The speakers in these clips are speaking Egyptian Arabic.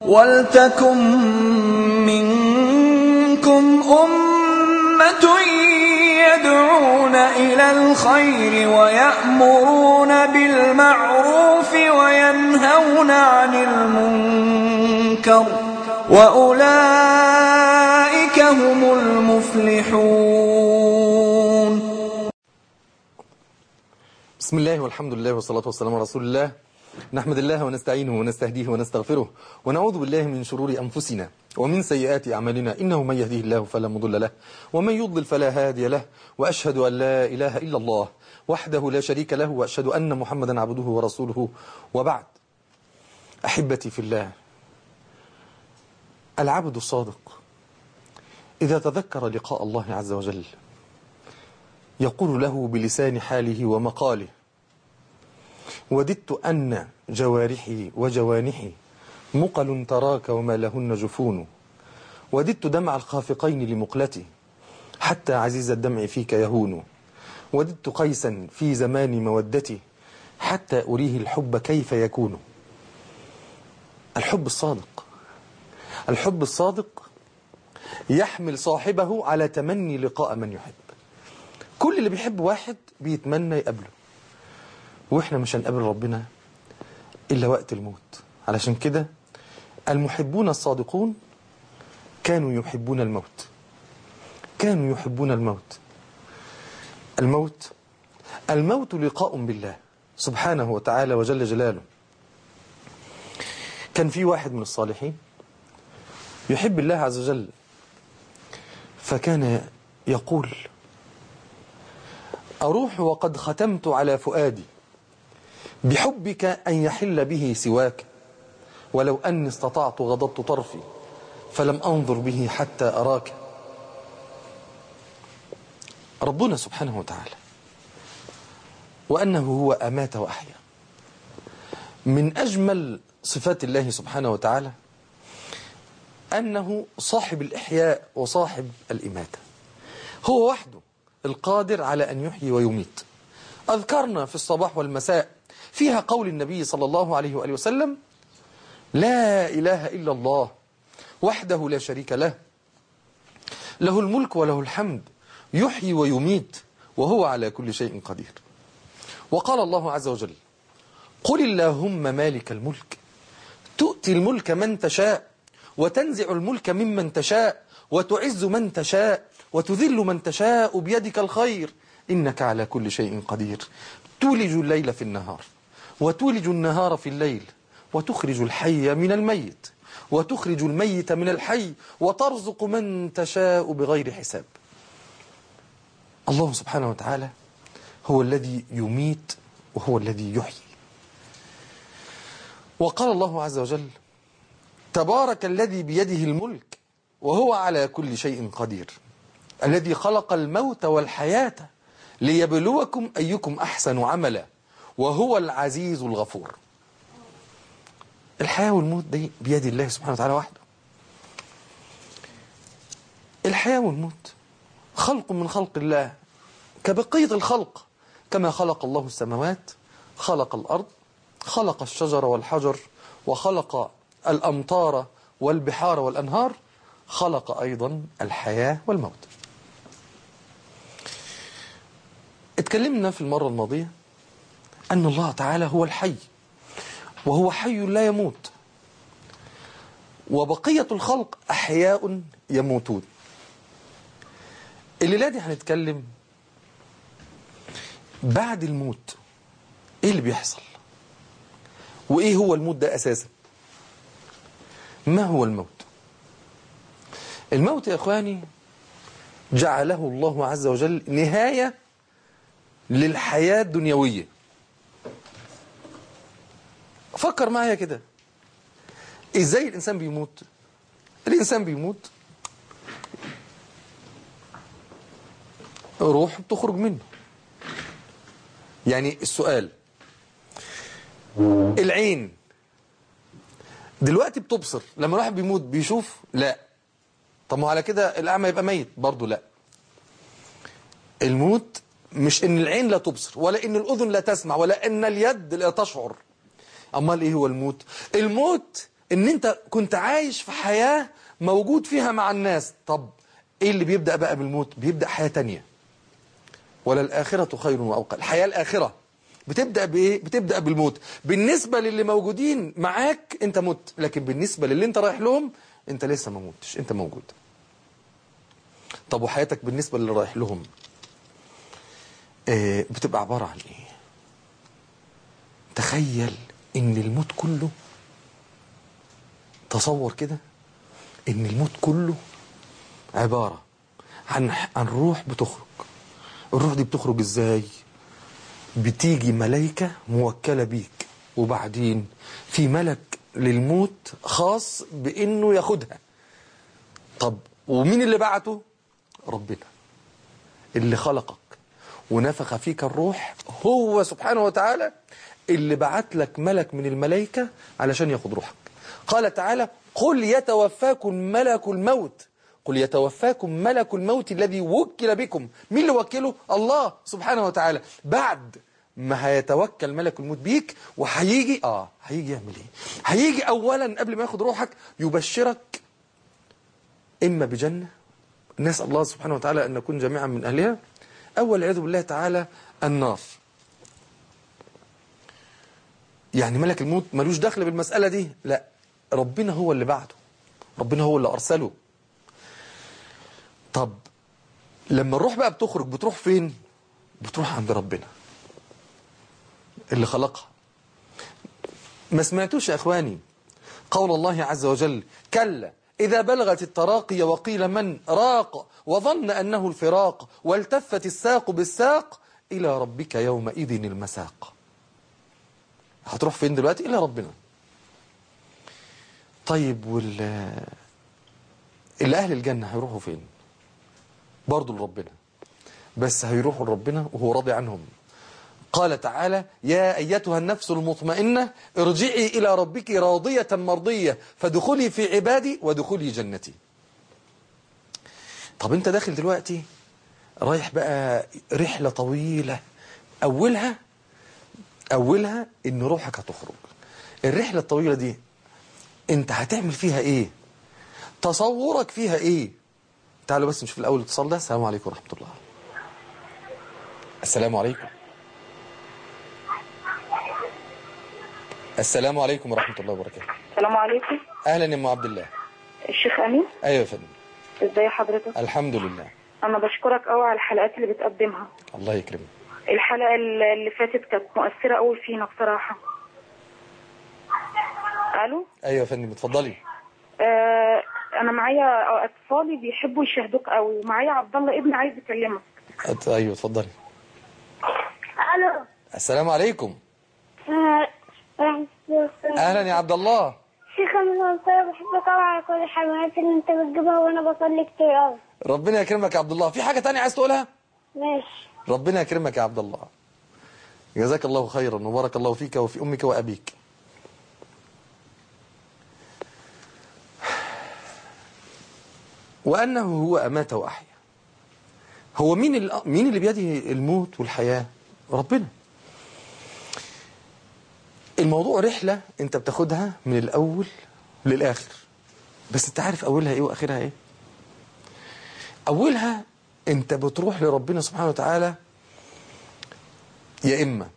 وَلْتَكُن مِّنكُمْ أُمَّةٌ يَدْعُونَ إِلَى الْخَيْرِ وَيَأْمُرُونَ بِالْمَعْرُوفِ وَيَنْهَوْنَ عَنِ الْمُنكَرِ ۚ وَأُولَٰئِكَ هُمُ الْمُفْلِحُونَ بسم الله والحمد لله والصلاة والسلام على رسول الله نحمد الله ونستعينه ونستهديه ونستغفره ونعوذ بالله من شرور أنفسنا ومن سيئات أعمالنا إنه من يهديه الله فلا مضل له ومن يضلل فلا هادي له وأشهد أن لا إله إلا الله وحده لا شريك له وأشهد أن محمدا عبده ورسوله وبعد أحبتي في الله العبد الصادق إذا تذكر لقاء الله عز وجل يقول له بلسان حاله ومقاله وددت أن جوارحي وجوانحي مقل تراك وما لهن جفون وددت دمع الخافقين لمقلتي حتى عزيز الدمع فيك يهون وددت قيسا في زمان مودتي حتى أريه الحب كيف يكون الحب الصادق الحب الصادق يحمل صاحبه على تمني لقاء من يحب كل اللي بيحب واحد بيتمنى يقابله واحنا مش هنقابل ربنا الا وقت الموت علشان كده المحبون الصادقون كانوا يحبون الموت كانوا يحبون الموت الموت الموت لقاء بالله سبحانه وتعالى وجل جلاله كان في واحد من الصالحين يحب الله عز وجل فكان يقول أروح وقد ختمت على فؤادي بحبك أن يحل به سواك ولو أني استطعت غضبت طرفي فلم أنظر به حتى أراك ربنا سبحانه وتعالى وأنه هو أمات وأحيا من أجمل صفات الله سبحانه وتعالى أنه صاحب الإحياء وصاحب الإماتة هو وحده القادر على أن يحيي ويميت أذكرنا في الصباح والمساء فيها قول النبي صلى الله عليه وآله وسلم لا إله إلا الله وحده لا شريك له له الملك وله الحمد يحيي ويميت وهو على كل شيء قدير وقال الله عز وجل قل اللهم مالك الملك تؤتي الملك من تشاء وتنزع الملك ممن تشاء وتعز من تشاء وتذل من تشاء بيدك الخير إنك على كل شيء قدير تولج الليل في النهار وتولج النهار في الليل وتخرج الحي من الميت وتخرج الميت من الحي وترزق من تشاء بغير حساب الله سبحانه وتعالى هو الذي يميت وهو الذي يحيي وقال الله عز وجل تبارك الذي بيده الملك وهو على كل شيء قدير الذي خلق الموت والحياة ليبلوكم أيكم أحسن عملا وهو العزيز الغفور الحياة والموت دي بيد الله سبحانه وتعالى وحده الحياة والموت خلق من خلق الله كبقية الخلق كما خلق الله السماوات خلق الأرض خلق الشجر والحجر وخلق الأمطار والبحار والأنهار خلق أيضا الحياة والموت اتكلمنا في المرة الماضية أن الله تعالى هو الحي وهو حي لا يموت وبقية الخلق أحياء يموتون الليلة دي هنتكلم بعد الموت ايه اللي بيحصل وايه هو الموت ده اساسا ما هو الموت الموت يا اخواني جعله الله عز وجل نهاية للحياة الدنيوية فكر معايا كده ازاي الانسان بيموت الانسان بيموت روح بتخرج منه يعني السؤال العين دلوقتي بتبصر لما الواحد بيموت بيشوف لا طب ما على كده الاعمى يبقى ميت برضه لا الموت مش ان العين لا تبصر ولا ان الاذن لا تسمع ولا ان اليد لا تشعر امال ايه هو الموت الموت ان انت كنت عايش في حياة موجود فيها مع الناس طب ايه اللي بيبدأ بقى بالموت بيبدأ حياة تانية ولا الآخرة خير وأوقع الحياة الآخرة بتبدأ بإيه؟ بتبدأ بالموت بالنسبة للي موجودين معاك انت مت لكن بالنسبة للي انت رايح لهم انت لسه ما متش انت موجود طب وحياتك بالنسبة للي رايح لهم آه بتبقى عبارة عن ايه تخيل ان الموت كله تصور كده ان الموت كله عبارة عن عن روح بتخرج الروح دي بتخرج ازاي بتيجي ملايكة موكلة بيك وبعدين في ملك للموت خاص بانه ياخدها طب ومين اللي بعته ربنا اللي خلقك ونفخ فيك الروح هو سبحانه وتعالى اللي بعت لك ملك من الملائكة علشان ياخد روحك قال تعالى قل يتوفاكم ملك الموت قل يتوفاكم ملك الموت الذي وكل بكم مين اللي وكله الله سبحانه وتعالى بعد ما هيتوكل ملك الموت بيك وهيجي اه هيجي يعمل ايه هيجي اولا قبل ما ياخد روحك يبشرك اما بجنه نسال الله سبحانه وتعالى ان نكون جميعا من اهلها او والعياذ بالله تعالى النار يعني ملك الموت ملوش دخل بالمساله دي لا ربنا هو اللي بعته ربنا هو اللي ارسله طب لما الروح بقى بتخرج بتروح فين بتروح عند ربنا اللي خلقها ما سمعتوش يا اخواني قول الله عز وجل كلا إذا بلغت التراقي وقيل من راق وظن أنه الفراق والتفت الساق بالساق إلى ربك يومئذ المساق هتروح فين دلوقتي إلى ربنا طيب وال اللي أهل الجنة هيروحوا فين برضو لربنا بس هيروحوا لربنا وهو راضي عنهم قال تعالى يا أيتها النفس المطمئنة ارجعي إلى ربك راضية مرضية فدخلي في عبادي ودخلي جنتي طب انت داخل دلوقتي رايح بقى رحلة طويلة أولها أولها إن روحك هتخرج الرحلة الطويلة دي انت هتعمل فيها ايه تصورك فيها ايه تعالوا بس نشوف الأول الاتصال ده السلام عليكم ورحمة الله السلام عليكم السلام عليكم ورحمة الله وبركاته السلام عليكم أهلا يا أم عبد الله الشيخ أمين أيوة يا فندم ازاي حضرتك الحمد لله انا بشكرك قوي على الحلقات اللي بتقدمها الله يكرمك الحلقة اللي اللي فاتت كانت مؤثرة قوي فينا بصراحة الو أيوة يا فندم اتفضلي آه انا معايا اطفالي بيحبوا يشاهدوك قوي ومعايا عبد الله ابني عايز يكلمك أت- أيوة اتفضلي الو السلام عليكم آه، ورحمة الله أهلا يا عبد الله شيخ انا بحبك قوي على كل الحلويات اللي انت بتجيبها وانا بصلي كتير قوي ربنا يكرمك يا عبد الله في حاجة تانية عايز تقولها ماشي ربنا يكرمك يا عبد الله جزاك الله خيرا وبارك الله فيك وفي أمك وأبيك وأنه هو أمات وأحيا هو مين اللي, مين اللي بيده الموت والحياة ربنا الموضوع رحلة انت بتاخدها من الأول للآخر بس انت عارف أولها ايه وآخرها ايه أولها انت بتروح لربنا سبحانه وتعالى يا إما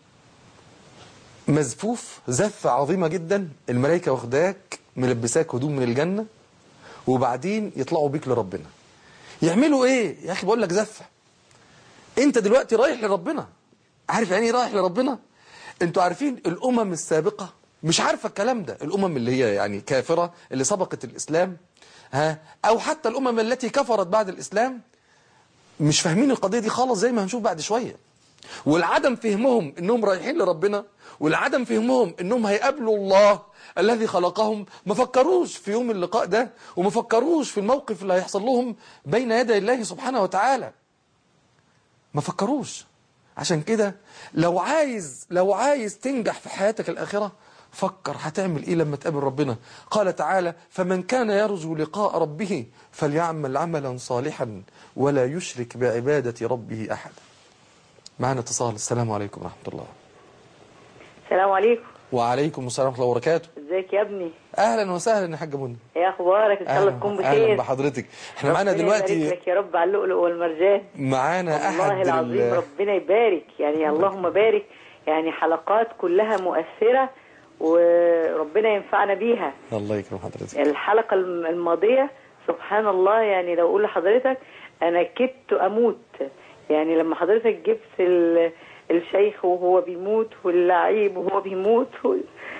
مزفوف زفة عظيمة جدا الملائكة واخداك ملبساك هدوم من الجنة وبعدين يطلعوا بيك لربنا يعملوا ايه يا اخي بقول لك زفة انت دلوقتي رايح لربنا عارف يعني ايه رايح لربنا انتوا عارفين الامم السابقة مش عارفة الكلام ده الامم اللي هي يعني كافرة اللي سبقت الاسلام ها او حتى الامم التي كفرت بعد الاسلام مش فاهمين القضية دي خالص زي ما هنشوف بعد شوية والعدم فهمهم انهم رايحين لربنا والعدم فهمهم انهم هيقابلوا الله الذي خلقهم ما فكروش في يوم اللقاء ده وما فكروش في الموقف اللي هيحصل لهم بين يدي الله سبحانه وتعالى ما فكروش عشان كده لو عايز لو عايز تنجح في حياتك الآخرة فكر هتعمل ايه لما تقابل ربنا قال تعالى فمن كان يرجو لقاء ربه فليعمل عملا صالحا ولا يشرك بعبادة ربه أحدا معنا اتصال السلام عليكم ورحمة الله السلام عليكم وعليكم السلام ورحمة الله وبركاته ازيك يا ابني أهلا وسهلا يا حاجة منى ايه اخبارك ان شاء الله أهلا تكون أهلا بخير بحضرتك احنا معانا ربنا يبارك دلوقتي لك يا رب على اللؤلؤ والمرجان معانا والله أحد العظيم ال- ربنا يبارك يعني اللهم بارك يعني حلقات كلها مؤثرة وربنا ينفعنا بيها الله يكرم حضرتك الحلقة الم- الماضية سبحان الله يعني لو أقول لحضرتك أنا كدت أموت يعني لما حضرتك جبت ال- الشيخ وهو بيموت واللعيب وهو بيموت وال-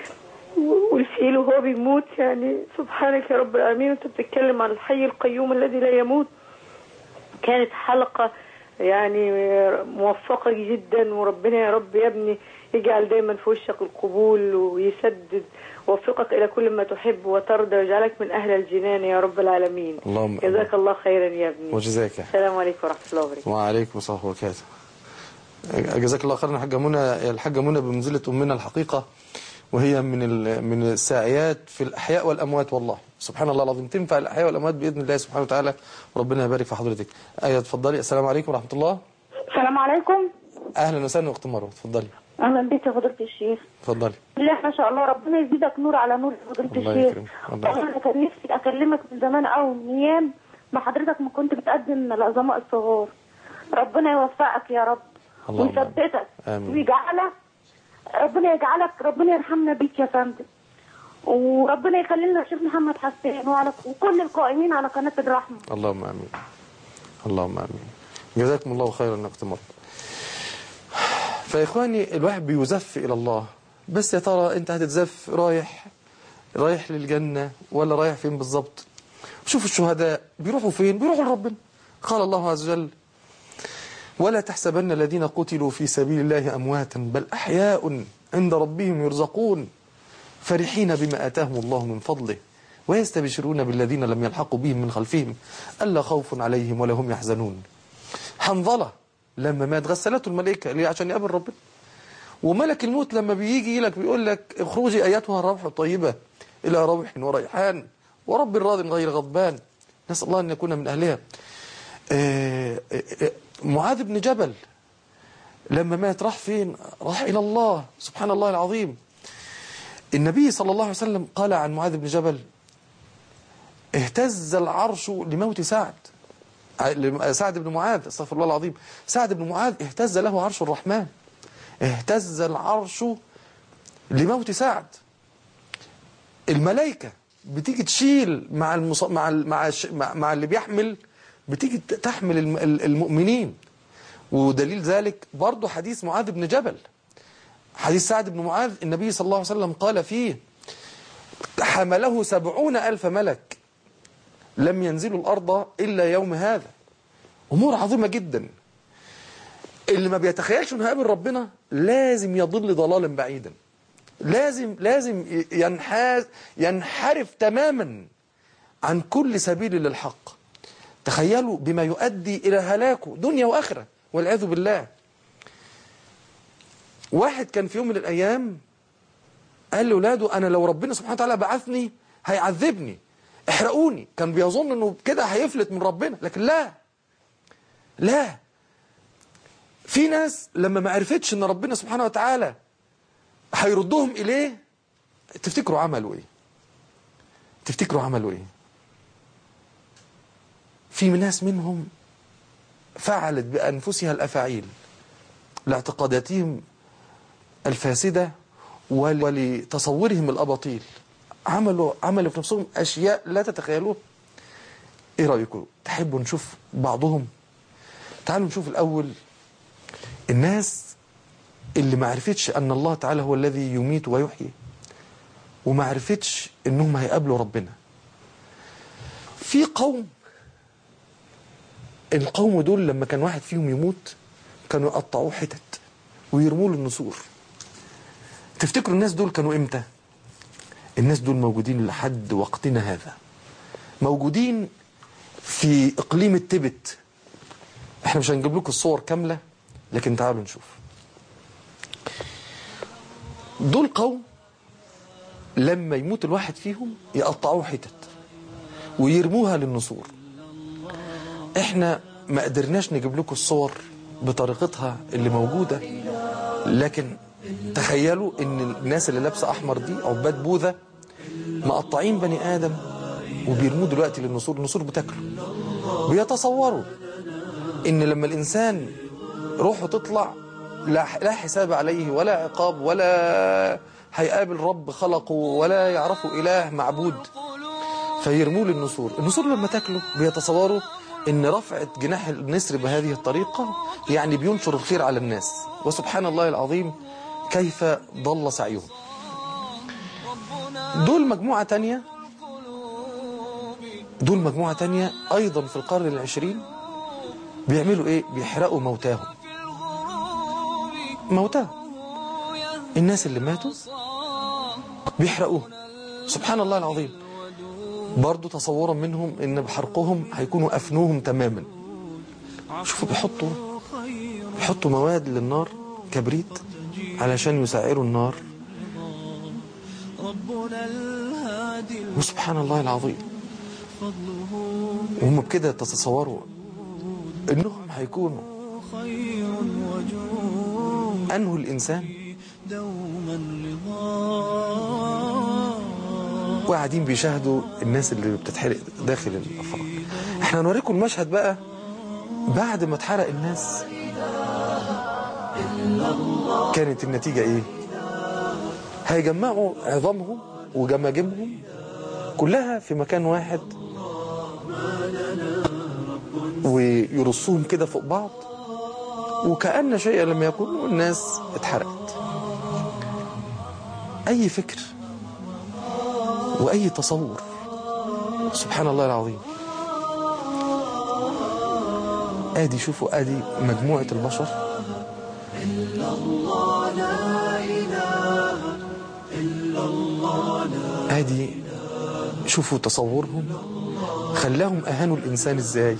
والفيل وهو بيموت يعني سبحانك يا رب العالمين أنت بتتكلم عن الحي القيوم الذي لا يموت كانت حلقة يعني موفقة جدا وربنا يا رب يا ابني يجعل دايما في وشك القبول ويسدد ووفقك إلى كل ما تحب وترضى ويجعلك من أهل الجنان يا رب العالمين اللهم جزاك الله خيرا يا ابني وجزاك السلام عليكم ورحمة الله وبركاته وعليكم السلام ورحمة الله وبركاته جزاك الله خيرا يا حاجة منى الحاجة منى بمنزلة أمنا الحقيقة وهي من ال- من الساعيات في الأحياء والأموات والله سبحان الله العظيم تنفع الأحياء والأموات بإذن الله سبحانه وتعالى وربنا يبارك في حضرتك آية اتفضلي السلام عليكم ورحمة الله السلام عليكم أهلا وسهلا أخت مروة اتفضلي اهلا بك يا فضيله الشيخ اتفضلي بالله ما شاء الله ربنا يزيدك نور على نور يا فضيله الله الشيخ يكرمك. الله والله انا كان نفسي اكلمك من زمان قوي من ايام ما حضرتك ما كنت بتقدم العظماء الصغار ربنا يوفقك يا رب اللهم ويثبتك آمين. ويجعلك ربنا يجعلك ربنا يرحمنا بيك يا فندم وربنا يخلي لنا الشيخ محمد حسين وعلى وكل القائمين على قناه الرحمه اللهم امين اللهم امين جزاكم الله خيرا يا اخت مرة فيا اخواني الواحد بيزف الى الله بس يا ترى انت هتتزف رايح رايح للجنة ولا رايح فين بالظبط شوفوا الشهداء بيروحوا فين بيروحوا لربنا قال الله عز وجل ولا تحسبن الذين قتلوا في سبيل الله أمواتا بل أحياء عند ربهم يرزقون فرحين بما آتاهم الله من فضله ويستبشرون بالذين لم يلحقوا بهم من خلفهم ألا خوف عليهم ولا هم يحزنون حنظلة لما مات غسلته الملائكة ليه عشان يقابل ربنا وملك الموت لما بيجي لك بيقول لك اخرجي ايتها الروح الطيبة الى روح وريحان ورب راض غير غضبان نسأل الله ان يكون من اهلها آه، آه، آه، معاذ بن جبل لما مات راح فين راح الى الله سبحان الله العظيم النبي صلى الله عليه وسلم قال عن معاذ بن جبل اهتز العرش لموت سعد ع- سعد بن معاذ استغفر الله العظيم سعد بن معاذ اهتز له عرش الرحمن اهتز العرش لموت سعد الملائكة بتيجي تشيل مع المص... مع ال... مع, الش... مع مع اللي بيحمل بتيجي ت- تحمل الم... ال- المؤمنين ودليل ذلك برضه حديث معاذ بن جبل حديث سعد بن معاذ النبي صلى الله عليه وسلم قال فيه حمله سبعون ألف ملك لم ينزلوا الأرض إلا يوم هذا أمور عظيمة جدا اللي ما بيتخيلش انه هيقابل ربنا لازم يضل ضلالا بعيدا لازم لازم ينحاز ينحرف تماما عن كل سبيل للحق تخيلوا بما يؤدي الى هلاكه دنيا واخره والعياذ بالله واحد كان في يوم من الايام قال لاولاده انا لو ربنا سبحانه وتعالى بعثني هيعذبني احرقوني كان بيظن انه كده هيفلت من ربنا لكن لا لا في ناس لما ما عرفتش ان ربنا سبحانه وتعالى هيردهم اليه تفتكروا عملوا ايه تفتكروا عملوا ايه في ناس منهم فعلت بانفسها الافاعيل لاعتقاداتهم الفاسده ول- ولتصورهم الاباطيل عملوا عملوا في نفسهم اشياء لا تتخيلوها ايه رايكم تحبوا نشوف بعضهم تعالوا نشوف الاول الناس اللي ما عرفتش ان الله تعالى هو الذي يميت ويحيي وما عرفتش انهم هيقابلوا ربنا في قوم القوم دول لما كان واحد فيهم يموت كانوا يقطعوه حتت ويرموه للنسور تفتكروا الناس دول كانوا امتى الناس دول موجودين لحد وقتنا هذا موجودين في اقليم التبت احنا مش هنجيب لكم الصور كاملة لكن تعالوا نشوف دول قوم لما يموت الواحد فيهم يقطعوه حتت ويرموها للنسور احنا ما قدرناش نجيب لكم الصور بطريقتها اللي موجودة لكن تخيلوا ان الناس اللي لابسه احمر دي عباد بوذا مقطعين بني ادم وبيرموه دلوقتي للنسور النسور بتاكله بيتصوروا ان لما الانسان روحه تطلع لا لا حساب عليه ولا عقاب ولا هيقابل رب خلقه ولا يعرفه اله معبود فيرموه للنسور النسور لما تاكله بيتصوروا ان رفعة جناح النسر بهذه الطريقة يعني بينشر الخير على الناس وسبحان الله العظيم كيف ضل سعيهم دول مجموعة تانية دول مجموعة تانية أيضا في القرن العشرين بيعملوا إيه بيحرقوا موتاهم موتاهم الناس اللي ماتوا بيحرقوه سبحان الله العظيم برضو تصورا منهم ان بحرقهم هيكونوا افنوهم تماما شوفوا بيحطوا بيحطوا مواد للنار كبريت علشان يسعروا النار وسبحان الله العظيم وهم بكده تتصوروا انهم هيكونوا انهوا الانسان وقاعدين بيشاهدوا الناس اللي بتتحرق داخل الافراد احنا هنوريكم المشهد بقى بعد ما اتحرق الناس كانت النتيجة ايه هيجمعوا عظامهم وجماجمهم كلها في مكان واحد ويرصوهم كده فوق بعض وكأن شيئا لم يكن والناس اتحرقت أي فكر وأي تصور سبحان الله العظيم ادي شوفوا ادي مجموعة البشر ادي شوفوا تصورهم خلاهم اهانوا الانسان ازاي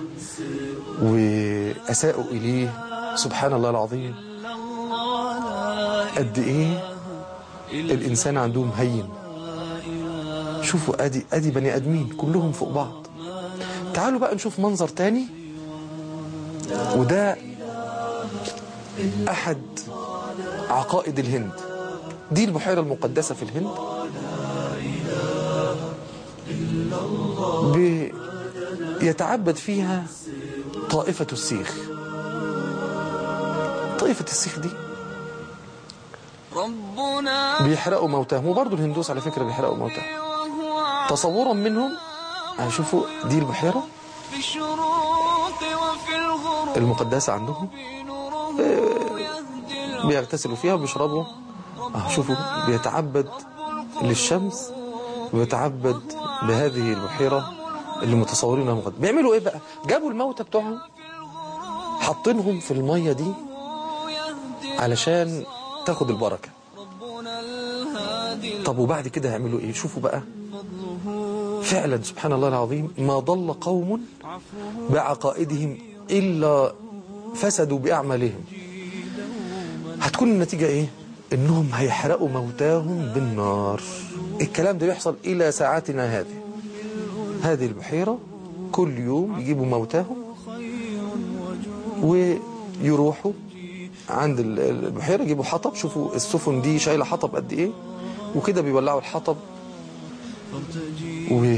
واساءوا اليه سبحان الله العظيم قد ايه الانسان عندهم هين شوفوا ادي ادي بني ادمين كلهم فوق بعض تعالوا بقى نشوف منظر تاني وده احد عقائد الهند دي البحيرة المقدسة في الهند يتعبد فيها طائفة السيخ طائفة السيخ دي ربنا بيحرقوا موتاهم وبرضه الهندوس على فكرة بيحرقوا موتاهم وهو تصورا منهم هشوفوا دي البحيرة في الشروق وفي الغروب المقدسة عندهم نوره يهدي بيغتسلوا فيها وبيشربوا اه شوفوا بيتعبد للشمس وبيتعبد بهذه البحيرة اللي متصورينها مقدسة بيعملوا ايه بقى جابوا الموتى بتوعهم حاطينهم في المية دي علشان تاخد البركة ربنا الهادي طب وبعد كده هيعملوا ايه شوفوا بقى فعلا سبحان الله العظيم ما ضل قوم بعقائدهم إلا فسدوا بأعمالهم هتكون النتيجة ايه انهم هيحرقوا موتاهم بالنار الكلام ده بيحصل الى ساعاتنا هذه هذه البحيرة كل يوم يجيبوا موتاهم ويروحوا عند ال- البحيرة يجيبوا حطب شوفوا السفن دي شايلة حطب قد ايه وكده بيولعوا الحطب و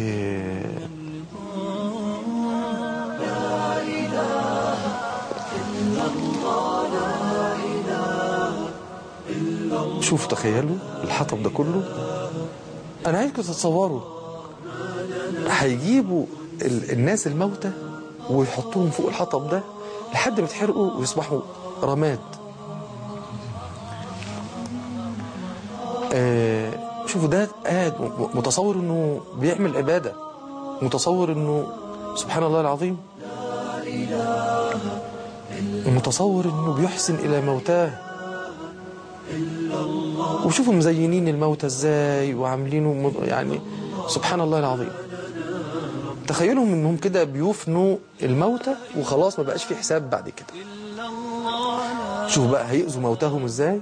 شوفوا تخيلوا الحطب ده كله انا عايزكم تتصوروا هيجيبوا ال- الناس الموتى ويحطوهم فوق الحطب ده لحد ما يتحرقوا ويصبحوا رماد آه شوفوا ده قاعد م- متصور انه بيعمل عبادة متصور انه سبحان الله العظيم متصور انه بيحسن الى موتاه وشوفوا مزينين الموتى ازاي وعاملينه م- يعني سبحان الله العظيم تخيلهم انهم كده بيفنوا الموتى وخلاص ما بقاش في حساب بعد كده شوفوا بقى هيأذوا موتاهم ازاي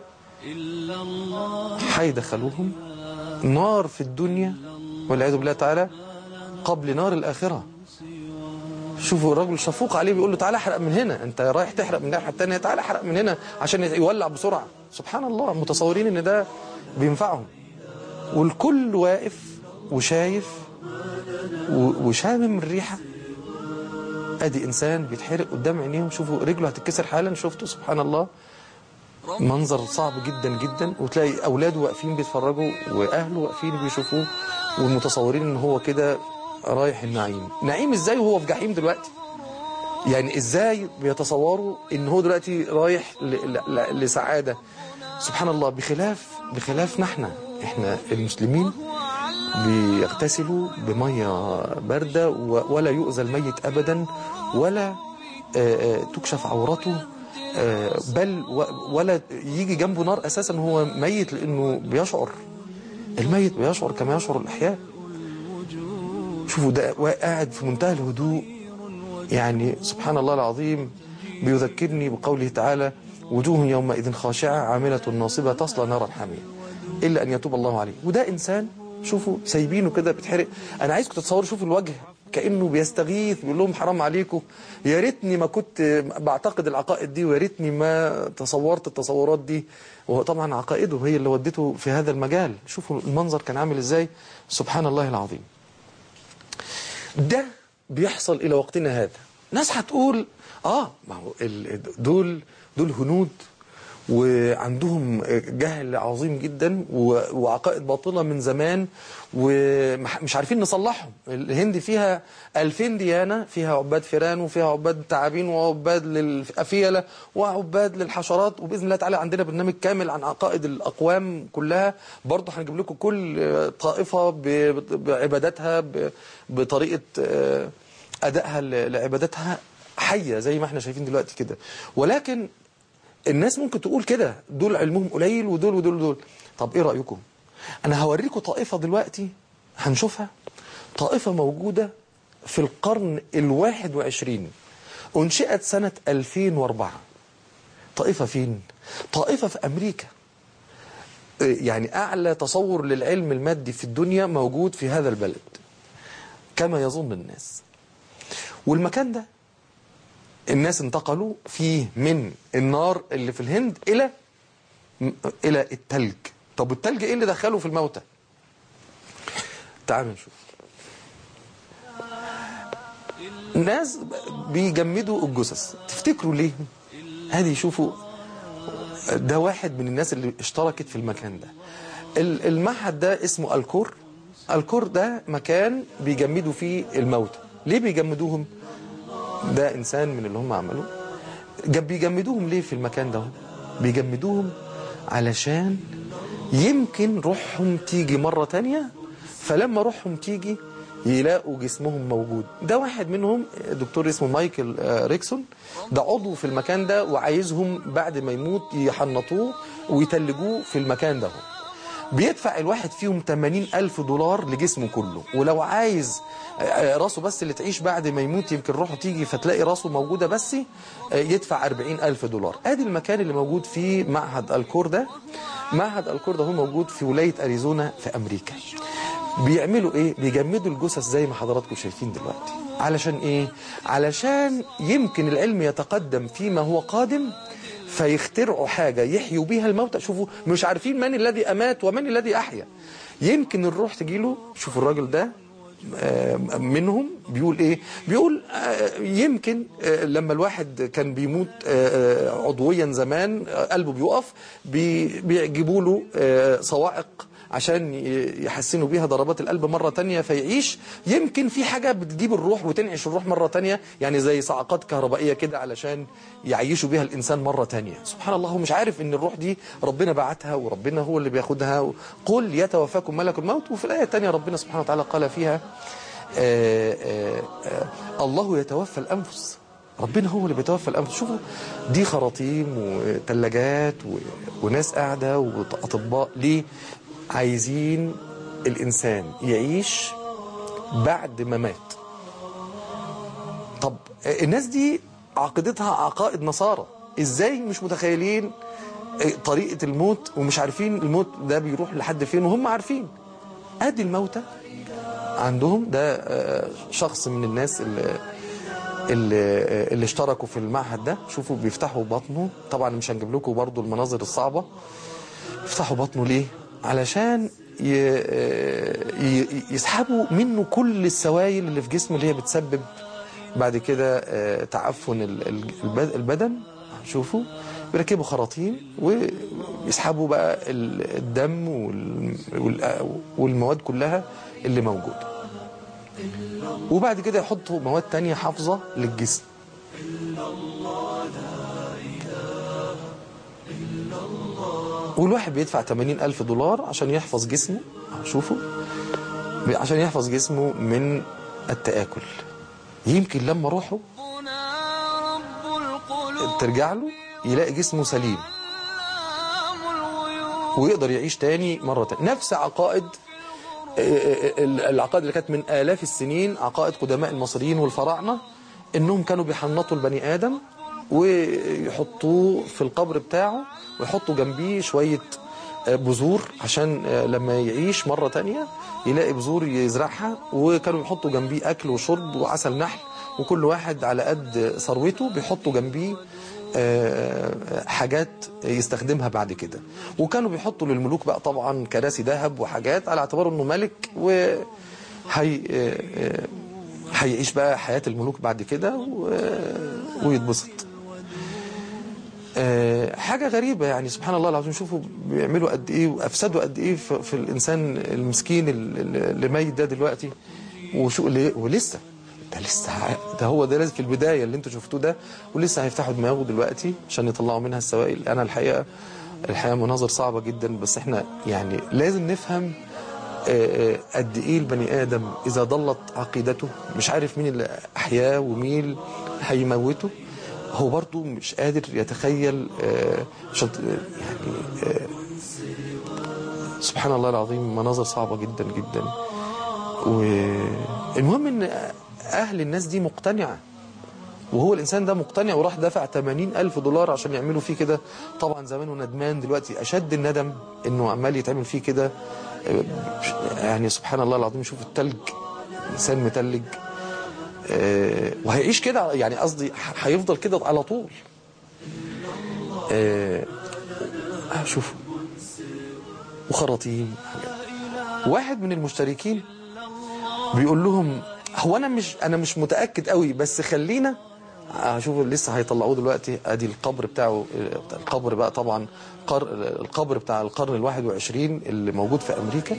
هيدخلوهم نار في الدنيا والعياذ بالله تعالى قبل نار الآخرة شوفوا الراجل شفوق عليه بيقول له تعالى احرق من هنا انت رايح تحرق من الناحيه الثانيه تعالى احرق من هنا عشان يولع بسرعه سبحان الله متصورين ان ده بينفعهم والكل واقف وشايف و- وشامم الريحه ادي انسان بيتحرق قدام عينيهم شوفوا رجله هتتكسر حالا شفتوا سبحان الله منظر صعب جدا جدا وتلاقي اولاده واقفين بيتفرجوا واهله واقفين بيشوفوه ومتصورين ان هو كده رايح النعيم نعيم ازاي وهو في جحيم دلوقتي يعني ازاي بيتصوروا ان هو دلوقتي رايح ل- ل- ل- لسعاده سبحان الله بخلاف بخلافنا احنا احنا المسلمين بيغتسلوا بميه بارده و- ولا يؤذى الميت ابدا ولا آه، آه، تكشف عورته آه، بل و- ولا يجي جنبه نار اساسا هو ميت لانه بيشعر الميت بيشعر كما يشعر الاحياء شوفوا ده قاعد في منتهى الهدوء يعني سبحان الله العظيم بيذكرني بقوله تعالى وجوه يومئذ خاشعة عاملة ناصبة تصلى نارا حامية إلا أن يتوب الله عليه وده إنسان شوفوا سايبينه كده بيتحرق أنا عايزكم تتصوروا شوفوا الوجه كأنه بيستغيث بيقول لهم حرام عليكم يا ريتني ما كنت بعتقد العقائد دي ويا ريتني ما تصورت التصورات دي وهو طبعا عقائده هي اللي ودته في هذا المجال شوفوا المنظر كان عامل ازاي سبحان الله العظيم ده بيحصل الى وقتنا هذا ناس هتقول اه ما هو ال- دول دول هنود وعندهم جهل عظيم جدا و- وعقائد باطلة من زمان ومش عارفين نصلحهم الهند فيها ألفين ديانة فيها عباد فيران وفيها عباد تعابين وعباد للأفيلة وعباد للحشرات وبإذن الله تعالى عندنا برنامج كامل عن عقائد الأقوام كلها برضه هنجيب لكم كل طائفة ب- بعباداتها ب- بطريقة آه، أدائها ل- لعباداتها حية زي ما احنا شايفين دلوقتي كده ولكن الناس ممكن تقول كده دول علمهم قليل ودول ودول ودول طب ايه رأيكم انا هوريكم طائفة دلوقتي هنشوفها طائفة موجودة في القرن الواحد وعشرين انشئت سنة 2004 طائفة فين طائفة في امريكا يعني اعلى تصور للعلم المادي في الدنيا موجود في هذا البلد كما يظن الناس والمكان ده الناس انتقلوا فيه من النار اللي في الهند الى الى التلج طب التلج ايه اللي دخله في الموتى تعالوا نشوف ناس بيجمدوا الجثث تفتكروا ليه هذه شوفوا ده واحد من الناس اللي اشتركت في المكان ده ال- المعهد ده اسمه الكور الكور ده مكان بيجمدوا فيه الموتى ليه بيجمدوهم ده انسان من اللي هم عملوه جاب بيجمدوهم ليه في المكان ده بيجمدوهم علشان يمكن روحهم تيجي مرة تانية فلما روحهم تيجي يلاقوا جسمهم موجود ده واحد منهم دكتور اسمه مايكل آه، ريكسون ده عضو في المكان ده وعايزهم بعد ما يموت يحنطوه ويتلجوه في المكان ده بيدفع الواحد فيهم 80 ألف دولار لجسمه كله ولو عايز آه، راسه بس اللي تعيش بعد ما يموت يمكن روحه تيجي فتلاقي راسه موجودة بس آه، يدفع 40 ألف دولار ادي المكان اللي موجود فيه معهد الكور ده معهد الكور ده هو موجود في ولاية أريزونا في أمريكا بيعملوا ايه بيجمدوا الجثث زي ما حضراتكم شايفين دلوقتي علشان ايه علشان يمكن العلم يتقدم فيما هو قادم فيخترعوا حاجة يحيوا بيها الموتى شوفوا مش عارفين من الذي أمات ومن الذي أحيا يمكن الروح تجيله شوفوا الراجل ده آه، منهم بيقول ايه بيقول آه، يمكن آه، لما الواحد كان بيموت آه، آه، عضويا زمان آه، قلبه بيقف بي- بيجيبوا له آه، صواعق عشان ي- يحسنوا بيها ضربات القلب مرة تانية فيعيش يمكن في حاجة بتجيب الروح وتنعش الروح مرة تانية يعني زي صعقات كهربائية كده علشان يعيشوا بيها الإنسان مرة تانية سبحان الله هو مش عارف ان الروح دي ربنا بعتها وربنا هو اللي بياخدها قل يتوفاكم ملك الموت وفي الآية التانية ربنا سبحانه وتعالى قال فيها آه آه آه الله يتوفى الأنفس ربنا هو اللي بيتوفى الأنفس شوفوا دي خراطيم وثلاجات و... وناس قاعدة وأطباء ليه عايزين الإنسان يعيش بعد ما مات طب الناس دي عقيدتها عقائد نصارى ازاي مش متخيلين طريقة الموت ومش عارفين الموت ده بيروح لحد فين وهم عارفين ادي الموتى عندهم ده آه، شخص من الناس اللي اللي, اللي اشتركوا في المعهد ده شوفوا بيفتحوا بطنه طبعا مش هنجيب لكم برضو المناظر الصعبة يفتحوا بطنه ليه علشان ي... ي... يسحبوا منه كل السوائل اللي في جسمه اللي هي بتسبب بعد كده آه، تعفن ال- ال- الب- البدن شوفوا بيركبوا خراطيم ويسحبوا بقى ال- الدم وال- وال- والمواد كلها اللي موجوده وبعد كده يحطوا مواد تانية حافظة للجسم والواحد بيدفع 80 ألف دولار عشان يحفظ جسمه شوفوا عشان يحفظ جسمه من التآكل يمكن لما روحه ربنا رب القلوب ترجع له يلاقي جسمه سليم علام الغيوب ويقدر يعيش تاني مرة تانية نفس عقائد آه، آه، آه، العقائد اللي كانت من آلاف السنين عقائد قدماء المصريين والفراعنة انهم كانوا بيحنطوا البني آدم ويحطوه في القبر بتاعه ويحطوا جنبيه شوية آه، بذور عشان آه، لما يعيش مرة تانية يلاقي بذور يزرعها وكانوا يحطوا جنبيه أكل وشرب وعسل نحل وكل واحد على قد ثروته بيحطوا جنبيه آه، حاجات يستخدمها بعد كده وكانوا بيحطوا للملوك بقى طبعا كراسي ذهب وحاجات على اعتبار انه ملك و هي آه، آه، هيعيش بقى حياة الملوك بعد كده و- ويتبسط آه، حاجة غريبة يعني سبحان الله العظيم شوفوا بيعملوا قد ايه وافسدوا قد ايه في في الانسان المسكين اللي اللي ميت ده دلوقتي وشو اللي- ولسه ده لسه ع- ده هو ده لازم في البداية اللي انتوا شفتوه ده ولسه هيفتحوا دماغه دلوقتي عشان يطلعوا منها السوائل انا الحقيقة الحقيقة مناظر صعبة جدا بس احنا يعني لازم نفهم آه، آه، قد ايه البني ادم اذا ضلت عقيدته مش عارف مين اللي احياه ومين اللي هيموته هو برضو مش قادر يتخيل آه، شط يعني آه، سبحان الله العظيم مناظر صعبة جدا جدا والمهم ان اهل الناس دي مقتنعة وهو الانسان ده مقتنع وراح دفع 80 الف دولار عشان يعملوا فيه كده طبعا زمانه ندمان دلوقتي اشد الندم انه عمال يتعمل فيه كده يعني سبحان الله العظيم شوف التلج انسان متلج آه، وهيعيش كده يعني قصدي ح- هيفضل كده على طول آه، آه، شوف وخراطيم حاجات. واحد من المشتركين بيقول لهم هو انا مش انا مش متاكد قوي بس خلينا هشوف لسه هيطلعوه دلوقتي ادي القبر بتاعه القبر بقى طبعا قر القبر بتاع القرن الواحد وعشرين اللي موجود في امريكا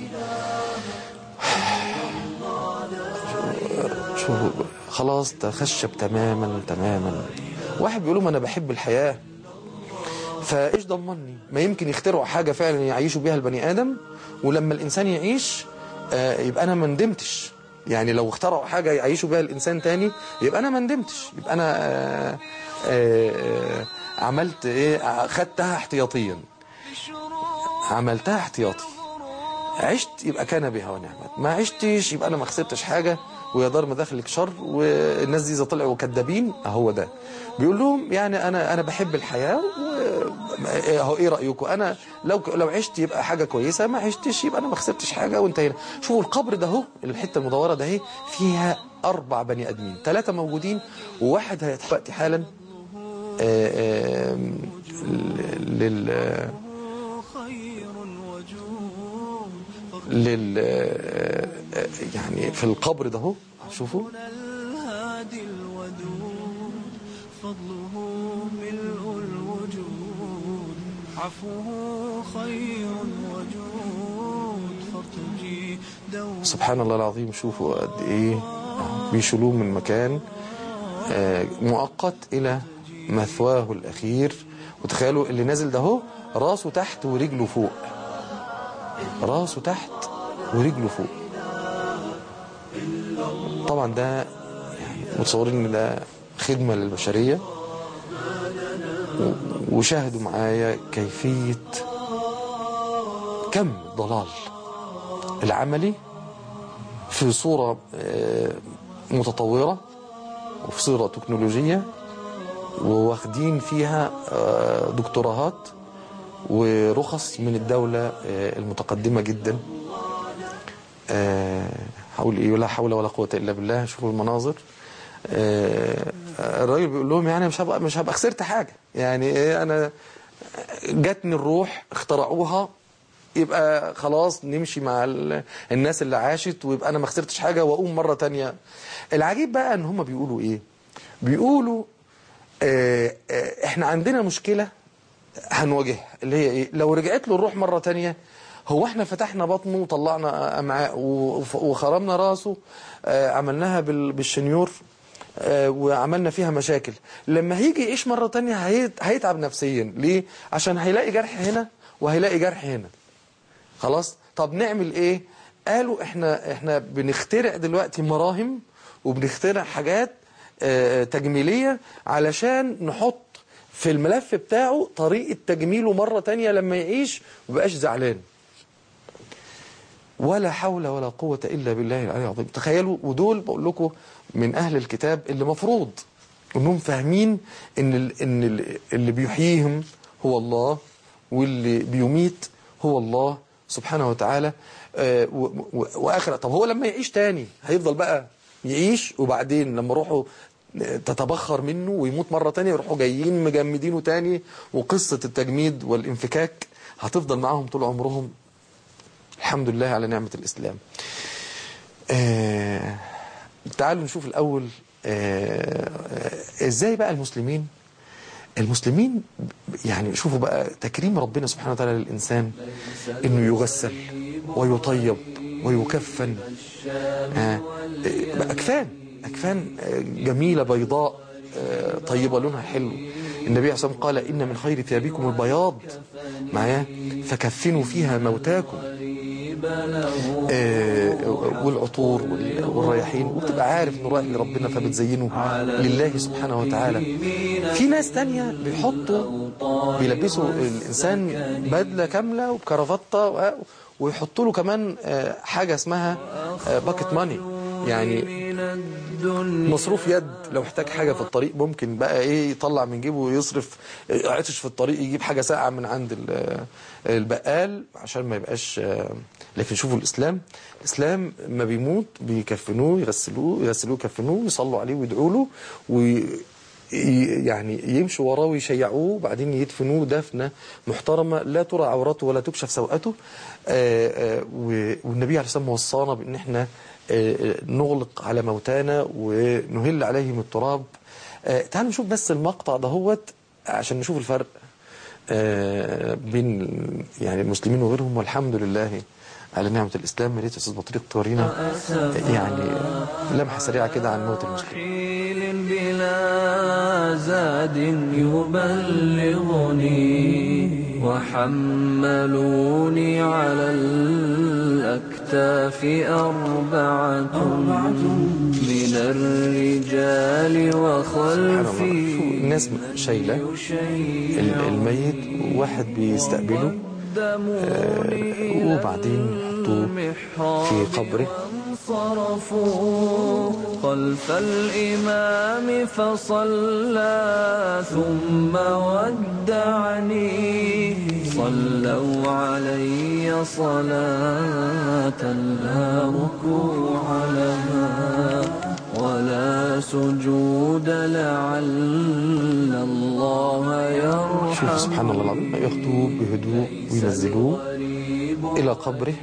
شو خلاص تخشب تماما تماما واحد بيقول لهم انا بحب الحياه فايش ضمني ما يمكن يخترعوا حاجه فعلا يعيشوا بيها البني ادم ولما الانسان يعيش آه، يبقى انا ما ندمتش يعني لو اخترعوا حاجه يعيشوا بيها الانسان تاني يبقى انا ما ندمتش يبقى انا آه، آه، آه، عملت ايه خدتها احتياطيا عملتها احتياطي عشت يبقى كان بها ونعمت ما عشتش يبقى انا ما خسرتش حاجه ويا دار ما دخلك شر والناس دي اذا طلعوا كدابين اهو ده بيقول لهم يعني انا انا بحب الحياه و- اهو ايه رايكم انا لو لو عشت يبقى حاجه كويسه ما عشتش يبقى انا ما خسرتش حاجه وانتهينا شوفوا القبر ده اهو الحته المدوره ده اهي فيها اربع بني ادمين ثلاثه موجودين وواحد هيتحقق حالا آه، آم، لل خير وجود لل يعني في القبر ده اهو شوفوا الهادي الودود فضله ملء الوجود عفوه خير وجود فارتجي دوما سبحان الله العظيم شوفوا قد ايه بيشيلوه من مكان آه، مؤقت الى مثواه الاخير وتخيلوا اللي نازل ده اهو راسه تحت ورجله فوق راسه تحت ورجله فوق طبعا ده يعني متصورين ان ده خدمه للبشريه و- وشاهدوا معايا كيفيه كم ضلال العملي في صورة آه، متطورة وفي صورة تكنولوجية وواخدين فيها آه، دكتوراهات ورخص من الدولة آه، المتقدمة جدا آه، هقول ايه لا حول ولا قوة الا بالله شوفوا المناظر آه، الراجل بيقول لهم يعني مش هبقى مش هبقى خسرت حاجه يعني ايه انا جاتني الروح اخترعوها يبقى خلاص نمشي مع ال- الناس اللي عاشت ويبقى انا ما خسرتش حاجه واقوم مره تانية العجيب بقى ان هم بيقولوا ايه بيقولوا آه، آه، احنا عندنا مشكله هنواجهها اللي هي ايه لو رجعت له الروح مره تانية هو احنا فتحنا بطنه وطلعنا امعاء وف- وخرمنا راسه آه، عملناها بال- بالشنيور آه، وعملنا فيها مشاكل لما هيجي يعيش مرة تانية هيت- هيتعب نفسيا ليه عشان هيلاقي جرح هنا وهيلاقي جرح هنا خلاص طب نعمل ايه قالوا احنا احنا بنخترع دلوقتي مراهم وبنخترع حاجات آه، تجميلية علشان نحط في الملف بتاعه طريقة تجميله مرة تانية لما يعيش ويبقاش زعلان ولا حول ولا قوة إلا بالله العلي العظيم تخيلوا ودول بقول لكم من أهل الكتاب اللي مفروض أنهم فاهمين إن, ال- إن ال- اللي بيحييهم هو الله واللي بيميت هو الله سبحانه وتعالى آه، و- و- وآخر طب هو لما يعيش تاني هيفضل بقى يعيش وبعدين لما روحه تتبخر منه ويموت مرة تانية يروحوا جايين مجمدينه تاني وقصة التجميد والانفكاك هتفضل معاهم طول عمرهم الحمد لله على نعمة الإسلام آه تعالوا نشوف الأول آه آه إزاي بقى المسلمين المسلمين يعني شوفوا بقى تكريم ربنا سبحانه وتعالى للإنسان إنه يغسل ويطيب ويكفن آه بقى أكفان أكفان آه، جميلة بيضاء آه، طيبة لونها حلو النبي عليه الصلاة والسلام قال إن من خير ثيابكم البياض معايا فكفنوا فيها موتاكم آه، والعطور وال- والرياحين وبتبقى عارف انه رايح لربنا فبتزينه لله سبحانه وتعالى في ناس تانية بيحطوا بيلبسوا الانسان بدله كامله وبكرافته و- ويحطوا له كمان آه، حاجه اسمها باكت ماني يعني مصروف يد لو احتاج حاجة في الطريق ممكن بقى ايه يطلع من جيبه ويصرف عطش في الطريق يجيب حاجة ساقعة من عند ال- البقال عشان ما يبقاش آه، لكن شوفوا الإسلام الإسلام ما بيموت بيكفنوه يغسلوه يغسلوه يكفنوه يصلوا عليه ويدعوا له وي ي- يعني يمشوا وراه ويشيعوه وبعدين يدفنوه دفنة محترمة لا ترى عورته ولا تكشف سوءته آه، آه، و- والنبي عليه الصلاة والسلام وصانا بأن احنا آه، آه، نغلق على موتانا ونهل عليهم التراب آه، تعالوا نشوف بس المقطع دهوت عشان نشوف الفرق آه، بين يعني المسلمين وغيرهم والحمد لله على نعمة الإسلام يا ريت يا أستاذ بطريق تورينا يعني لمحة سريعة كده عن موت المسلمين رحيل بلا زاد يبلغني وحملوني على الأكتاف أربعة من الرجال سبحان الله وخلفي شوفوا الناس شايلة ال- الميت وواحد بيستقبله آه، وبعدين يحطوه في قبره انصرفوا خلف الإمام فصلى ثم ودعني صلوا علي صلاة لا ركوع لها ولا سجود لعل الله يرحم شوفوا سبحان الله العظيم ياخدوه بهدوء وينزلوه إلى قبره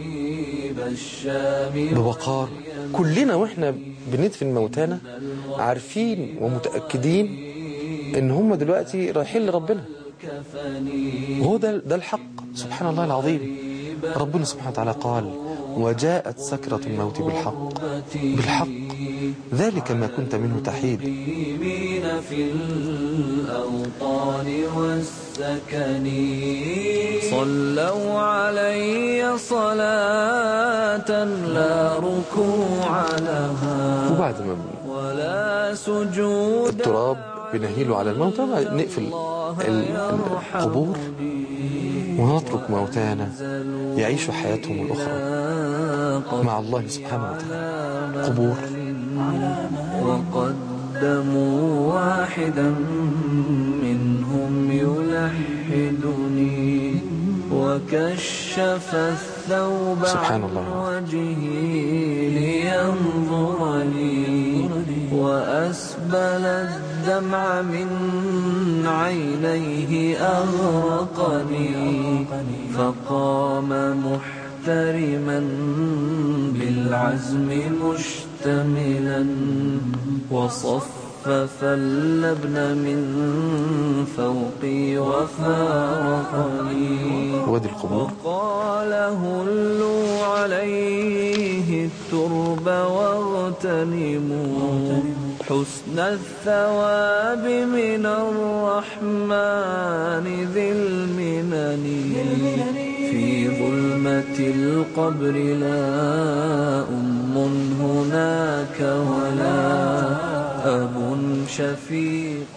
بوقار كلنا واحنا بندفن موتانا عارفين ومتأكدين ان هم دلوقتي رايحين لربنا وهو ده ده الحق سبحان الله العظيم ربنا سبحانه وتعالى قال وجاءت سكرة الموت بالحق بالحق ذلك ما كنت منه تحيد المسلمين في الأوطان والسكن صلوا علي صلاة لا ركوع لها وبعد ما ولا سجود التراب بنهيله على الموتى نقفل ال- القبور ونترك موتانا يعيشوا حياتهم الأخرى مع الله سبحانه وتعالى قبور وقدموا واحدا منهم يلحدني وكشف الثوب سبحان عن الله. وجهي لينظرني وأن أسبل الدمع من عينيه أغرقني فقام محترما بالعزم مشتملا وصفف اللبن من فوقي وفارقني وادي القبور قال هلوا عليه الترب واغتنموا حسن الثواب من الرحمن ذي المنن في ظلمة القبر لا أم هناك ولا أب شفيق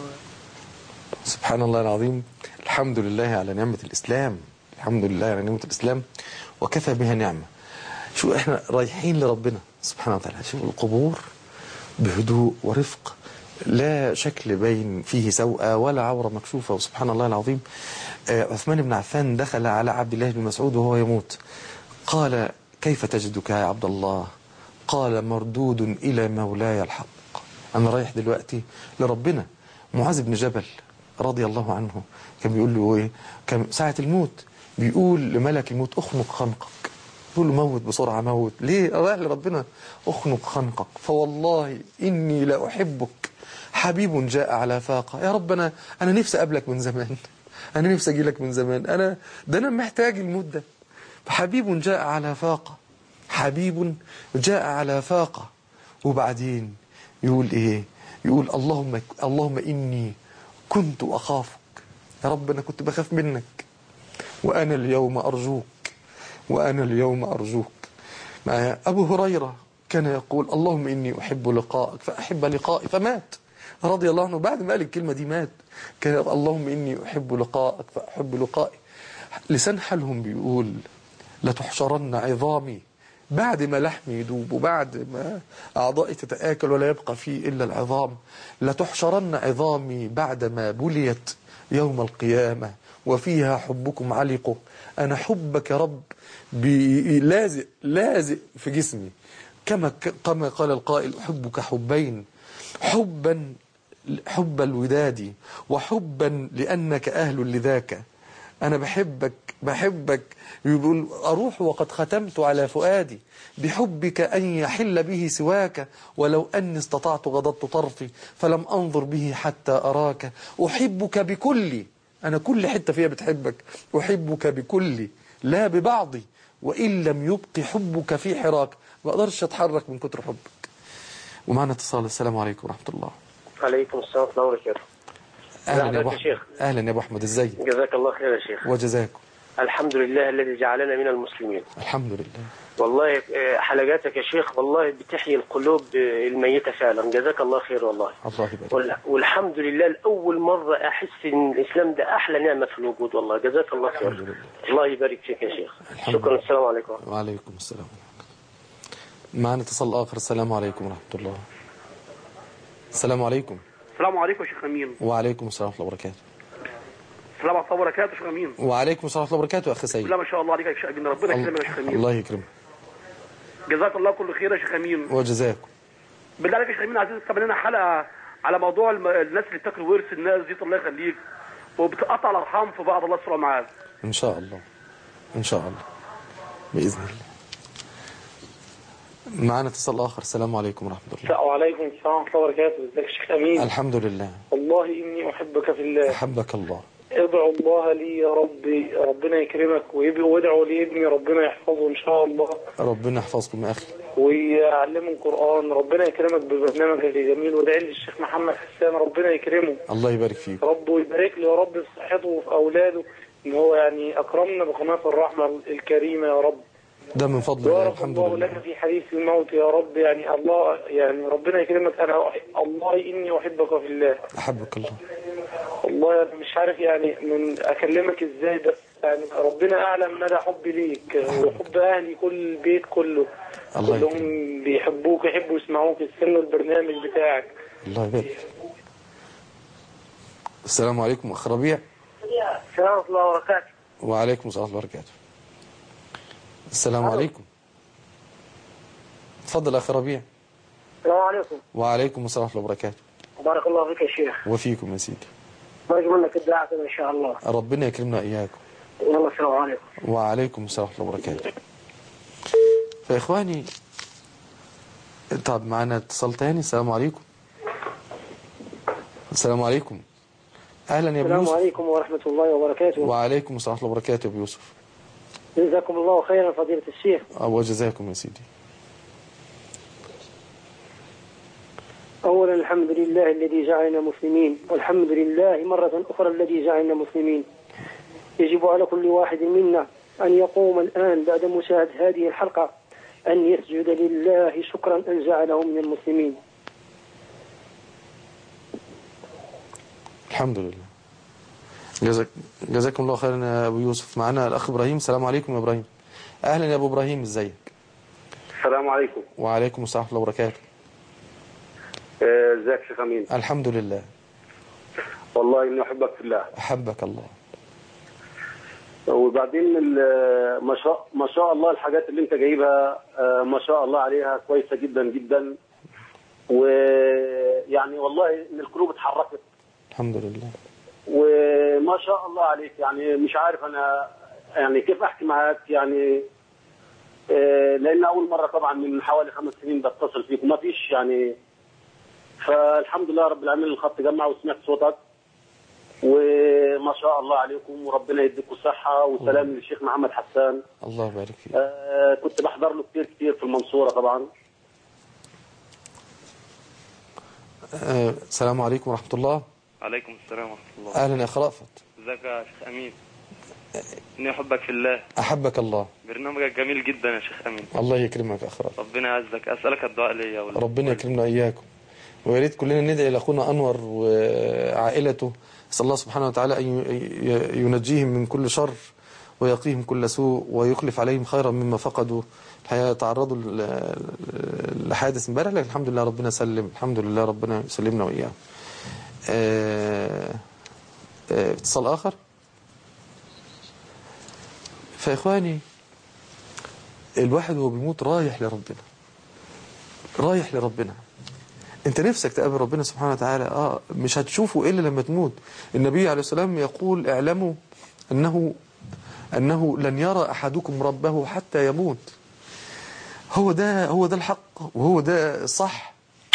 سبحان الله العظيم الحمد لله على نعمة الإسلام الحمد لله على نعمة الإسلام وكفى بها نعمة شو احنا رايحين لربنا سبحانه وتعالى شوف القبور بهدوء ورفق لا شكل باين فيه سوءة ولا عورة مكشوفة وسبحان الله العظيم آه، عثمان بن عفان دخل على عبد الله بن مسعود وهو يموت قال كيف تجدك يا عبد الله قال مردود إلى مولاي الحق أنا رايح دلوقتي لربنا معاذ بن جبل رضي الله عنه كان بيقول له ايه كان ساعة الموت بيقول لملك الموت اخنق خنقك بيقول له موت بسرعة موت ليه رايح لربنا اخنق خنقك فوالله إني لا أحبك حبيب جاء على فاقة يا رب أنا, أنا نفسي أقابلك من زمان أنا نفسي أجي لك من زمان أنا ده أنا محتاج الموت ده حبيب جاء على فاقة حبيب جاء على فاقة وبعدين يقول ايه يقول اللهم اللهم اني كنت اخافك يا رب انا كنت بخاف منك وانا اليوم ارجوك وانا اليوم ارجوك مع ابو هريره كان يقول اللهم اني احب لقائك فاحب لقائي فمات رضي الله عنه بعد ما قال الكلمه دي مات كان اللهم اني احب لقائك فاحب لقائي لسان حالهم بيقول لتحشرن عظامي بعد ما لحمي يدوب وبعد ما أعضائي تتآكل ولا يبقى فيه إلا العظام لتحشرن عظامي بعد ما بليت يوم القيامة وفيها حبكم علق أنا حبك يا رب بي- لازق لازق في جسمي كما كما قال القائل أحبك حبين حبا حب الوداد وحبا لأنك أهل لذاك أنا بحبك بحبك يقول أروح وقد ختمت على فؤادي بحبك أن يحل به سواك ولو أني استطعت غضضت طرفي فلم أنظر به حتى أراك أحبك بكلي أنا كل حتة فيها بتحبك أحبك بكلي لا ببعضي وإن لم يبق حبك في حراك ما أقدرش أتحرك من كتر حبك ومعنا اتصال السلام عليكم ورحمة الله عليكم السلام ورحمة الله وبركاته أهلا يا أبو حضرتك يا أحمد شيخ. أهلا يا أبو أحمد إزاي جزاك الله خير يا شيخ وجزاكم الحمد لله الذي جعلنا من المسلمين الحمد لله والله آه، حلقاتك يا شيخ والله بتحيي القلوب آه، الميتة فعلا جزاك الله خير والله الله يبارك وال- والحمد لله لأول مرة أحس إن الإسلام ده أحلى نعمة في الوجود والله جزاك الله الحمد خير لله. الله يبارك فيك يا شيخ الحمد شكرا لله. السلام عليكم وعليكم السلام ورحمة الله معنا اتصال آخر السلام عليكم ورحمة الله السلام عليكم السلام عليكم يا شيخ امين وعليكم السلام ورحمة الله وبركاته السلام عليكم وبركاته يا شيخ امين وعليكم السلام ورحمة الله وبركاته أخي سيد لا ما شاء الله عليك يا شيخ امين ربنا يكرمك يا شيخ امين الله يكرمك جزاك الله كل خير يا شيخ امين وجزاكم بالله عليك يا شيخ امين عايزين تعمل لنا حلقه على موضوع الم... الناس اللي بتاكل ورث الناس دي الله يخليك وبتقطع الارحام في بعض الله يستر معاك إن شاء الله إن شاء الله بإذن الله معنا اتصال آخر السلام عليكم ورحمة الله وعليكم السلام ورحمة الله وبركاته ازيك يا شيخ أمين الحمد لله والله إني أحبك في الله أحبك الله ادعو الله لي يا ربي ربنا يكرمك ويب- وادعو لابني ربنا يحفظه إن شاء الله ربنا يحفظكم يا أخي ويعلمه القرآن ربنا يكرمك ببرنامجك الجميل وادعي لي الشيخ محمد حسان ربنا يكرمه الله يبارك فيك يا رب ويبارك له يا رب في صحته وفي أولاده إن هو يعني أكرمنا بقناة الرحمة الكريمة يا رب ده من فضل الله بارك الحمد الله لك لله في حديث الموت يا رب يعني الله يعني ربنا يكرمك أنا أح- الله إني أحبك في الله أحبك الله والله أنا مش عارف يعني من أكلمك إزاي بس يعني ربنا أعلم مدى حبي ليك وحب أهلي كل البيت كله الله كلهم يكرمك بيحبوك يحبوا يسمعوك يستنوا البرنامج بتاعك الله يبارك السلام عليكم أخ ربيع السلام ورحمة الله وبركاته وعليكم السلام ورحمة الله وبركاته السلام عليكم تفضل أخي ربيع السلام عليكم وعليكم السلام ورحمة الله وبركاته بارك الله فيك يا شيخ وفيكم يا سيدي نرجو منك الدعاء كده ان شاء الله ربنا يكرمنا إياكم يلا السلام عليكم وعليكم السلام ورحمة الله وبركاته فإخواني طب معنا اتصال تاني السلام عليكم السلام عليكم أهلا يا أبو السلام يوسف عليكم ورحمة الله وبركاته وعليكم السلام ورحمة الله وبركاته يا أبو يوسف جزاكم الله خيرا فضيلة الشيخ وجزاكم يا سيدي أولا الحمد لله الذي جعلنا مسلمين والحمد لله مرة أخرى الذي جعلنا مسلمين يجب على كل واحد منا أن يقوم الآن بعد مشاهدة هذه الحلقة أن يسجد لله شكرا أن جعله من المسلمين الحمد لله جزاك جزاكم الله خيرا يا أبو يوسف معنا الأخ إبراهيم السلام عليكم يا إبراهيم أهلا يا أبو إبراهيم إزيك السلام عليكم وعليكم السلام ورحمة الله وبركاته آه، ازيك يا شيخ امين الحمد لله والله اني احبك في الله أحبك الله وبعدين ال- ما شاء ما شاء الله الحاجات اللي انت جايبها آه، ما شاء الله عليها كويسه جدا جدا ويعني والله ان القلوب اتحركت الحمد لله وما شاء الله عليك يعني مش عارف انا يعني كيف احكي معاك يعني آه، لان اول مره طبعا من حوالي خمس سنين بتصل فيك وما فيش يعني فالحمد لله رب العالمين الخط جمع وسمعت صوتك وما شاء الله عليكم وربنا يديكم الصحه وسلام للشيخ محمد حسان الله يبارك فيك آه، كنت بحضر له كتير كتير في المنصوره طبعا آه، السلام عليكم ورحمة الله عليكم السلام ورحمة الله أهلا يا أخ رأفت ازيك يا شيخ أمين إني أحبك في الله أحبك الله برنامجك جميل جدا يا شيخ أمين الله يكرمك يا أخ رأفت ربنا يعزك أسألك الدعاء ليا ولا ربنا يكرمنا إياكم ويا ريت كلنا ندعي لأخونا أنور وعائلته أسأل الله سبحانه وتعالى أن ي- ينجيهم من كل شر ويقيهم كل سوء ويخلف عليهم خيرا مما فقدوا الحقيقة تعرضوا ل- لحادث امبارح لكن الحمد لله ربنا سلم الحمد لله ربنا يسلمنا وإياهم آه، آه، اتصال آخر فإخواني الواحد وهو بيموت رايح لربنا رايح لربنا انت نفسك تقابل ربنا سبحانه وتعالى اه مش هتشوفه الا لما تموت النبي عليه السلام يقول اعلموا انه انه لن يرى احدكم ربه حتى يموت هو ده هو ده الحق وهو ده الصح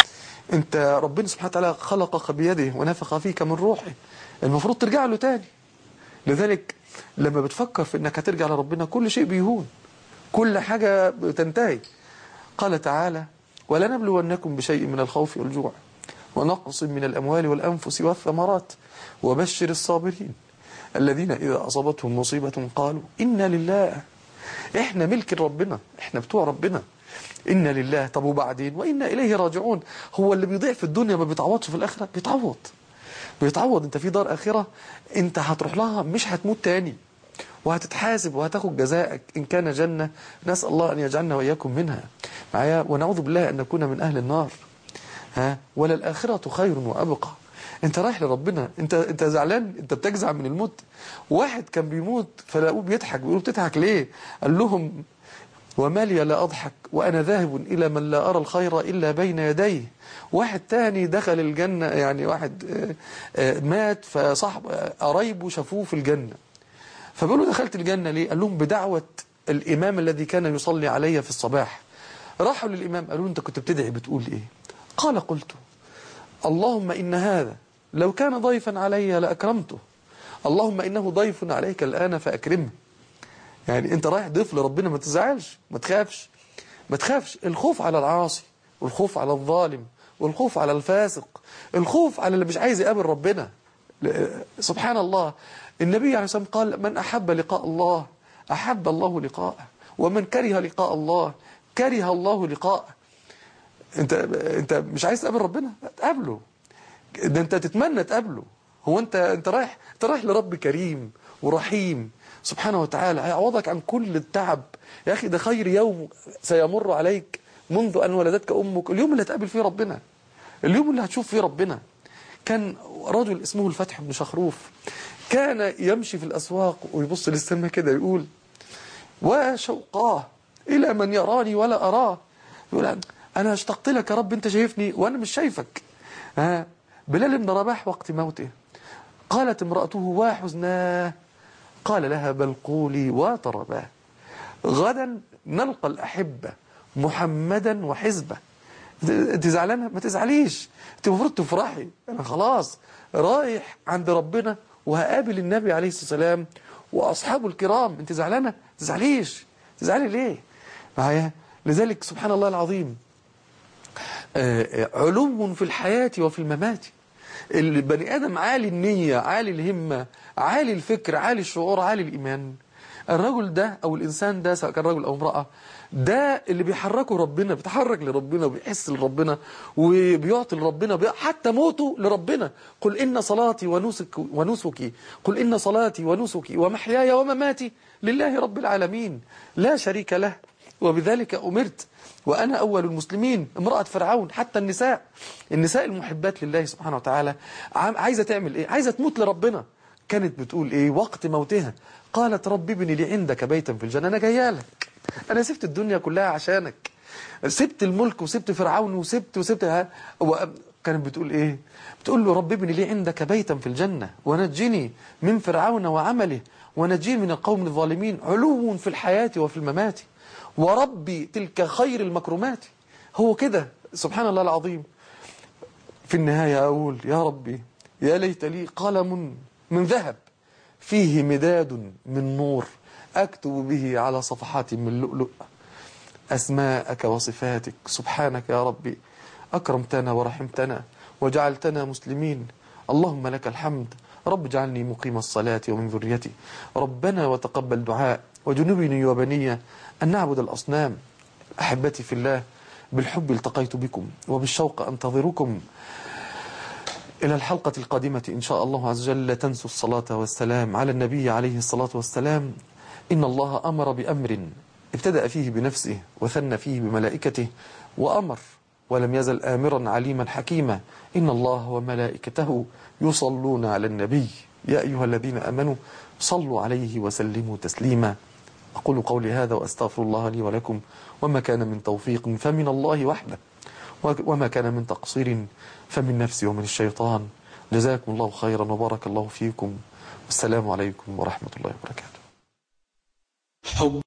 انت ربنا سبحانه وتعالى خلقك بيده ونفخ فيك من روحه المفروض ترجع له تاني لذلك لما بتفكر في انك هترجع لربنا كل شيء بيهون كل حاجة بتنتهي قال تعالى ولنبلونكم بشيء من الخوف والجوع ونقص من الأموال والأنفس والثمرات وبشر الصابرين الذين إذا أصابتهم مصيبة قالوا إنا لله إحنا ملك ربنا إحنا بتوع ربنا إنا لله طب وبعدين وإنا إليه راجعون هو اللي بيضيع في الدنيا ما بيتعوضش في الآخرة بيتعوض بيتعوض انت في دار آخرة انت هتروح لها مش هتموت تاني وهتتحاسب وهتاخد جزائك إن كان جنة نسأل الله أن يجعلنا وإياكم منها معايا ونعوذ بالله أن نكون من أهل النار ها ولا الآخرة خير وأبقى انت رايح لربنا انت انت زعلان انت بتجزع من الموت واحد كان بيموت فلاقوه بيضحك بيقولوا بتضحك ليه قال لهم وما لي لا أضحك وأنا ذاهب إلى من لا أرى الخير إلا بين يديه واحد تاني دخل الجنة يعني واحد آه، آه، مات فصاحب آه، قرايبه شافوه في الجنة فبيقولوا دخلت الجنة ليه قال لهم بدعوة الإمام الذي كان يصلي علي في الصباح راحوا للإمام قالوا له أنت كنت بتدعي بتقول إيه قال قلت اللهم إن هذا لو كان ضيفا علي لأكرمته اللهم إنه ضيف عليك الآن فأكرمه يعني أنت رايح ضيف لربنا ما تزعلش ما تخافش ما تخافش الخوف على العاصي والخوف على الظالم والخوف على الفاسق الخوف على اللي مش عايز يقابل ربنا ل- سبحان الله النبي عليه الصلاة والسلام قال من أحب لقاء الله أحب الله لقاءه ومن كره لقاء الله كره الله لقاءه انت انت مش عايز تقابل ربنا تقابله ده انت تتمنى تقابله هو انت انت رايح انت رايح لرب كريم ورحيم سبحانه وتعالى هيعوضك عن كل التعب يا اخي ده خير يوم سيمر عليك منذ ان ولدتك امك اليوم اللي هتقابل فيه ربنا اليوم اللي هتشوف فيه ربنا كان رجل اسمه الفتح بن شخروف كان يمشي في الاسواق ويبص للسماء كده يقول وشوقاه الى من يراني ولا اراه يقول أنا اشتقت لك يا رب أنت شايفني وأنا مش شايفك ها بلال بن رباح وقت موته قالت امرأته وحزناه قال لها بل قولي وترباه غدا نلقى الأحبة محمدا وحزبه انت زعلانه ما تزعليش انت المفروض تفرحي انا خلاص رايح عند ربنا وهقابل النبي عليه الصلاه والسلام واصحابه الكرام انت زعلانه ما تزعليش تزعلي ليه معايا لذلك سبحان الله العظيم آه، علو في الحياة وفي الممات البني آدم عالي النية عالي الهمة عالي الفكر عالي الشعور عالي الإيمان الرجل ده أو الإنسان ده سواء كان رجل أو امرأة ده اللي بيحركه ربنا بيتحرك لربنا وبيحس لربنا وبيعطي لربنا بي- حتى موته لربنا قل إن صلاتي ونسك ونسكي قل إن صلاتي ونسكي ومحياي ومماتي لله رب العالمين لا شريك له وبذلك أمرت وأنا أول المسلمين امرأة فرعون حتى النساء النساء المحبات لله سبحانه وتعالى عم- عايزة تعمل إيه عايزة تموت لربنا كانت بتقول إيه وقت موتها قالت رب ابني لي عندك بيتا في الجنة أنا جايه لك أنا سبت الدنيا كلها عشانك سبت الملك وسبت فرعون وسبت وسبت ها و- كانت بتقول ايه بتقول له رب ابني لي عندك بيتا في الجنة ونجني من فرعون وعمله ونجيني من القوم الظالمين علو في الحياة وفي الممات وربي تلك خير المكرمات هو كده سبحان الله العظيم في النهاية أقول يا ربي يا ليت لي قلم من ذهب فيه مداد من نور أكتب به على صفحات من لؤلؤ أسماءك وصفاتك سبحانك يا ربي أكرمتنا ورحمتنا وجعلتنا مسلمين اللهم لك الحمد رب اجعلني مقيم الصلاة ومن ذريتي ربنا وتقبل دعاء وجنبني وبني أن نعبد الأصنام أحبتي في الله بالحب التقيت بكم وبالشوق أنتظركم إلى الحلقة القادمة إن شاء الله عز وجل لا تنسوا الصلاة والسلام على النبي عليه الصلاة والسلام إن الله أمر بأمر ابتدأ فيه بنفسه وثنى فيه بملائكته وأمر ولم يزل آمرا عليما حكيما إن الله وملائكته يصلون على النبي يا أيها الذين أمنوا صلوا عليه وسلموا تسليما أقول قولي هذا وأستغفر الله لي ولكم وما كان من توفيق فمن الله وحده وما كان من تقصير فمن نفسي ومن الشيطان جزاكم الله خيرا وبارك الله فيكم والسلام عليكم ورحمة الله وبركاته حب